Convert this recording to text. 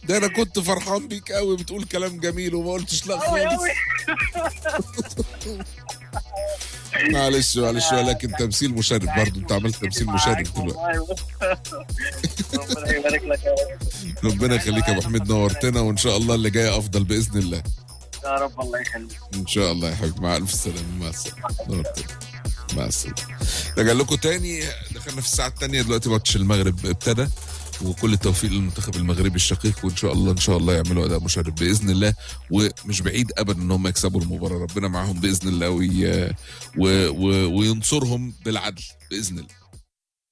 ده انا كنت فرحان بيك قوي بتقول كلام جميل وما قلتش لا قوي خالص قوي معلش معلش ولكن تمثيل مشرف برضه انت عملت تمثيل مشرف دلوقتي ربنا يبارك لك يا رب ربنا يخليك يا ابو حميد نورتنا وان شاء الله اللي جاي افضل باذن الله يا رب الله يخليك ان شاء الله يا حبيبي مع الف سلامه مع السلامه نورتنا مع السلامه رجع لكم تاني دخلنا في الساعه الثانيه دلوقتي ماتش المغرب ابتدى وكل التوفيق للمنتخب المغربي الشقيق وان شاء الله ان شاء الله يعملوا اداء مشرف باذن الله ومش بعيد ابدا ان هم يكسبوا المباراه ربنا معاهم باذن الله وي... و... و... وينصرهم بالعدل باذن الله